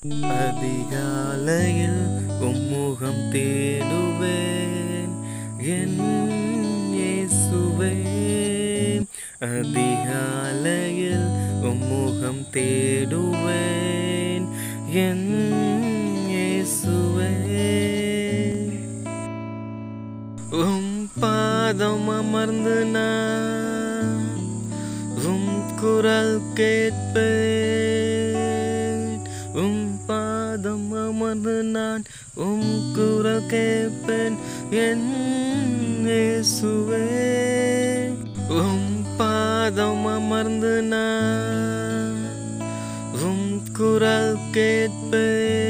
அதிகாலையில் உம்முகம் தேடுவேன் என் இயேசுவே அதிகாலையில் உம்முகம் தேடுவேன் என் இயேசுவே உம் பாதம் அமர்ந்து நான் உம் குரல் கேட்பேன் உம் பாதம் அமர்ந்து நான் உம் குரல் கேட்பேன் என் இயேசுவே உம் பாதம் அமர்ந்து நான் உம் குரல் கேட்பேன்